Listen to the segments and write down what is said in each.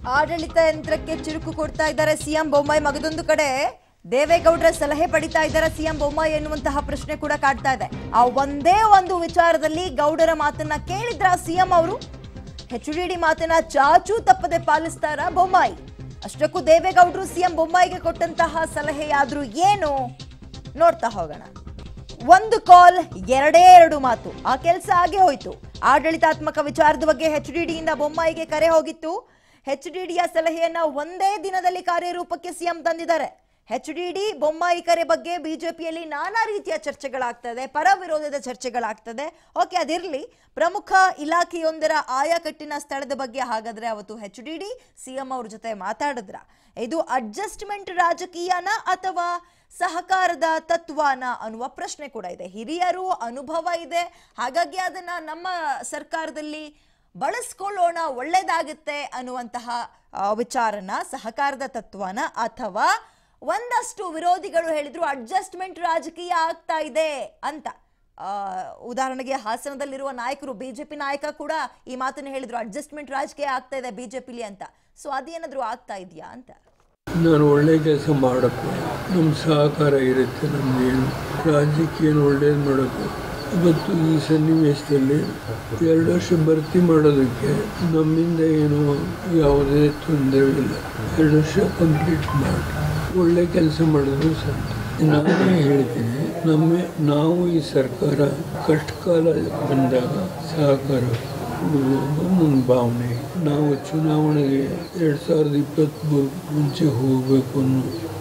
ಆಡಳಿತ ಯಂತ್ರಕ್ಕೆ ಚುರುಕು ಕೊಡ್ತಾ ಇದ್ದಾರೆ ಸಿಎಂ ಬೊಮ್ಮಾಯಿ ಮಗದೊಂದು ಕಡೆ ದೇವೇಗೌಡರ ಸಲಹೆ ಪಡಿತಾ ಇದ್ದಾರೆ ಸಿಎಂ ಬೊಮ್ಮಾಯಿ ಎನ್ನುವಂತಹ ಪ್ರಶ್ನೆ ಕೂಡ ಕಾಡ್ತಾ ಇದೆ ಆ ಒಂದೇ ಒಂದು ವಿಚಾರದಲ್ಲಿ ಗೌಡರ ಮಾತನ್ನ ಕೇಳಿದ್ರ ಸಿಎಂ ಅವರು ಎಚ್ ಡಿ ಮಾತನ್ನ ಚಾಚೂ ತಪ್ಪದೆ ಪಾಲಿಸ್ತಾರ ಬೊಮ್ಮಾಯಿ ಅಷ್ಟಕ್ಕೂ ದೇವೇಗೌಡರು ಸಿಎಂ ಬೊಮ್ಮಾಯಿಗೆ ಕೊಟ್ಟಂತಹ ಸಲಹೆಯಾದ್ರೂ ಏನು ನೋಡ್ತಾ ಹೋಗೋಣ ಒಂದು ಕಾಲ್ ಎರಡೇ ಎರಡು ಮಾತು ಆ ಕೆಲಸ ಆಗೇ ಹೋಯ್ತು ಆಡಳಿತಾತ್ಮಕ ವಿಚಾರದ ಬಗ್ಗೆ ಎಚ್ ಡಿಯಿಂದ ಬೊಮ್ಮಾಯಿಗೆ ಕರೆ ಹೋಗಿತ್ತು ಎಚ್ ಡಿಯ ಸಲಹೆಯನ್ನ ಒಂದೇ ದಿನದಲ್ಲಿ ಕಾರ್ಯರೂಪಕ್ಕೆ ಸಿಎಂ ತಂದಿದ್ದಾರೆ ಎಚ್ ಡಿ ಡಿ ಬೊಮ್ಮಾಯಿ ಕರೆ ಬಗ್ಗೆ ಬಿಜೆಪಿಯಲ್ಲಿ ನಾನಾ ರೀತಿಯ ಚರ್ಚೆಗಳಾಗ್ತದೆ ಪರ ವಿರೋಧದ ಚರ್ಚೆಗಳಾಗ್ತದೆ ಓಕೆ ಅದಿರಲಿ ಪ್ರಮುಖ ಇಲಾಖೆಯೊಂದರ ಆಯಾಕಟ್ಟಿನ ಸ್ಥಳದ ಬಗ್ಗೆ ಹಾಗಾದ್ರೆ ಅವತ್ತು ಎಚ್ ಡಿ ಡಿ ಸಿಎಂ ಅವ್ರ ಜೊತೆ ಮಾತಾಡಿದ್ರ ಇದು ಅಡ್ಜಸ್ಟ್ಮೆಂಟ್ ರಾಜಕೀಯನ ಅಥವಾ ಸಹಕಾರದ ತತ್ವನ ಅನ್ನುವ ಪ್ರಶ್ನೆ ಕೂಡ ಇದೆ ಹಿರಿಯರು ಅನುಭವ ಇದೆ ಹಾಗಾಗಿ ಅದನ್ನ ನಮ್ಮ ಸರ್ಕಾರದಲ್ಲಿ ಬಳಸ್ಕೊಳ್ಳೋಣ ಒಳ್ಳೇದಾಗುತ್ತೆ ಅನ್ನುವಂತಹ ಆ, ವಿಚಾರನ ಸಹಕಾರದ ತತ್ವನ ಅಥವಾ ಒಂದಷ್ಟು ವಿರೋಧಿಗಳು ಹೇಳಿದ್ರು ಅಡ್ಜಸ್ಟ್ಮೆಂಟ್ ರಾಜಕೀಯ ಆಗ್ತಾ ಇದೆ ಅಂತ ಆ, ಉದಾಹರಣೆಗೆ ಹಾಸನದಲ್ಲಿರುವ ನಾಯಕರು ಬಿಜೆಪಿ ನಾಯಕ ಕೂಡ ಈ ಮಾತನ್ನ ಹೇಳಿದ್ರು ಅಡ್ಜಸ್ಟ್ಮೆಂಟ್ ರಾಜಕೀಯ ಆಗ್ತಾ ಇದೆ ಬಿಜೆಪಿಲಿ ಅಂತ ಸೊ ಅದೇನಾದ್ರೂ ಆಗ್ತಾ ಇದೆಯಾ ಅಂತ ನಾನು ಒಳ್ಳೆ ಕೆಲಸ ಮಾಡಕ್ಕೆ ನಮ್ಮ ಸಹಕಾರ ಇರುತ್ತೆ ನಮ್ಮದೇನು ರಾಜ್ಯಕ್ಕೆ ಏನು ಒಳ್ಳೇದು ಮಾಡೋಕ್ಕೆ ಇವತ್ತು ಈ ಸನ್ನಿವೇಶದಲ್ಲಿ ಎರಡು ವರ್ಷ ಭರ್ತಿ ಮಾಡೋದಕ್ಕೆ ನಮ್ಮಿಂದ ಏನು ಯಾವುದೇ ತೊಂದರೆ ಇಲ್ಲ ಎರಡು ವರ್ಷ ಕಂಪ್ಲೀಟ್ ಮಾಡಿ ಒಳ್ಳೆ ಕೆಲಸ ಮಾಡಿದ್ರು ಸಾಕು ನಾನೇ ಹೇಳ್ತೀನಿ ನಮ್ಮ ನಾವು ಈ ಸರ್ಕಾರ ಕಷ್ಟಕಾಲ ಬಂದಾಗ ಸಹಕಾರ ಕೊಡುವುದು ನನ್ನ ಭಾವನೆ ನಾವು ಚುನಾವಣೆಗೆ ಎರಡು ಸಾವಿರದ ಇಪ್ಪತ್ತ್ಮೂರು ಮುಂಚೆ ಹೋಗಬೇಕು ಅನ್ನೋ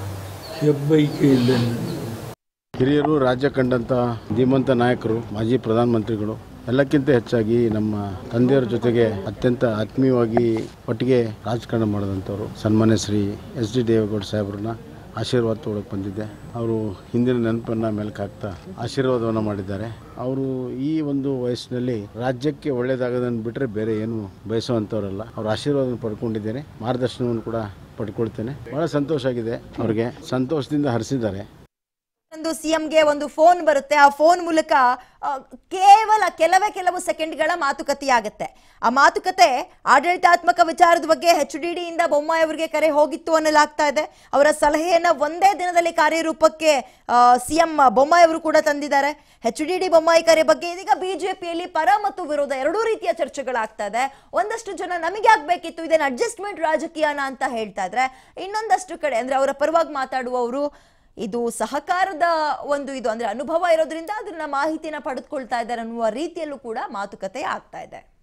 ಹೆಬ್ಬೈಕೆ ಇಲ್ಲ ನನಗೆ ಹಿರಿಯರು ರಾಜ್ಯ ಕಂಡಂಥ ಧೀಮಂತ ನಾಯಕರು ಮಾಜಿ ಪ್ರಧಾನಮಂತ್ರಿಗಳು ಎಲ್ಲಕ್ಕಿಂತ ಹೆಚ್ಚಾಗಿ ನಮ್ಮ ತಂದೆಯರ ಜೊತೆಗೆ ಅತ್ಯಂತ ಆತ್ಮೀಯವಾಗಿ ಒಟ್ಟಿಗೆ ರಾಜಕಾರಣ ಮಾಡಿದಂಥವ್ರು ಸನ್ಮಾನ್ಯ ಶ್ರೀ ಎಸ್ ಡಿ ದೇವೇಗೌಡ ಸಾಹೇಬ್ರನ್ನ ಆಶೀರ್ವಾದ ತೊಗೊಳಕ್ಕೆ ಬಂದಿದ್ದೆ ಅವರು ಹಿಂದಿನ ನೆನಪನ್ನು ಮೆಲುಕು ಹಾಕ್ತಾ ಆಶೀರ್ವಾದವನ್ನು ಮಾಡಿದ್ದಾರೆ ಅವರು ಈ ಒಂದು ವಯಸ್ಸಿನಲ್ಲಿ ರಾಜ್ಯಕ್ಕೆ ಒಳ್ಳೆಯದಾಗೋದನ್ನು ಬಿಟ್ಟರೆ ಬೇರೆ ಏನು ಬಯಸುವಂಥವ್ರಲ್ಲ ಅವ್ರ ಆಶೀರ್ವಾದವನ್ನು ಪಡ್ಕೊಂಡಿದ್ದೇನೆ ಮಾರ್ಗದರ್ಶನವನ್ನು ಕೂಡ ಪಡ್ಕೊಳ್ತೇನೆ ಭಾಳ ಸಂತೋಷ ಆಗಿದೆ ಅವ್ರಿಗೆ ಸಂತೋಷದಿಂದ ಹರಿಸಿದ್ದಾರೆ ಒಂದು ಸಿಎಂಗೆ ಒಂದು ಫೋನ್ ಬರುತ್ತೆ ಆ ಫೋನ್ ಮೂಲಕ ಆ, ಕೇವಲ ಕೆಲವೇ ಕೆಲವು ಸೆಕೆಂಡ್ಗಳ ಮಾತುಕತೆ ಆಗುತ್ತೆ ಆ ಮಾತುಕತೆ ಆಡಳಿತಾತ್ಮಕ ವಿಚಾರದ ಬಗ್ಗೆ ಎಚ್ ಡಿ ಡಿಯಿಂದ ಬೊಮ್ಮಾಯಿ ಅವರಿಗೆ ಕರೆ ಹೋಗಿತ್ತು ಅನ್ನಲಾಗ್ತಾ ಇದೆ ಅವರ ಸಲಹೆಯನ್ನ ಒಂದೇ ದಿನದಲ್ಲಿ ಕಾರ್ಯರೂಪಕ್ಕೆ ಸಿಎಂ ಬೊಮ್ಮಾಯಿ ಅವರು ಕೂಡ ತಂದಿದ್ದಾರೆ ಎಚ್ ಡಿ ಡಿ ಬೊಮ್ಮಾಯಿ ಕರೆ ಬಗ್ಗೆ ಇದೀಗ ಬಿಜೆಪಿಯಲ್ಲಿ ಪರ ಮತ್ತು ವಿರೋಧ ಎರಡೂ ರೀತಿಯ ಚರ್ಚೆಗಳಾಗ್ತಾ ಇದೆ ಒಂದಷ್ಟು ಜನ ನಮಗೆ ಆಗ್ಬೇಕಿತ್ತು ಇದೇನು ಅಡ್ಜಸ್ಟ್ಮೆಂಟ್ ರಾಜಕೀಯನ ಅಂತ ಹೇಳ್ತಾ ಇದ್ರೆ ಇನ್ನೊಂದಷ್ಟು ಕಡೆ ಅಂದ್ರೆ ಅವರ ಪರವಾಗಿ ಮಾತಾಡುವವರು ಇದು ಸಹಕಾರದ ಒಂದು ಇದು ಅಂದ್ರೆ ಅನುಭವ ಇರೋದ್ರಿಂದ ಅದನ್ನ ಮಾಹಿತಿನ ಪಡೆದುಕೊಳ್ತಾ ಇದ್ದಾರೆ ಅನ್ನುವ ರೀತಿಯಲ್ಲೂ ಕೂಡ ಮಾತುಕತೆ ಆಗ್ತಾ ಇದೆ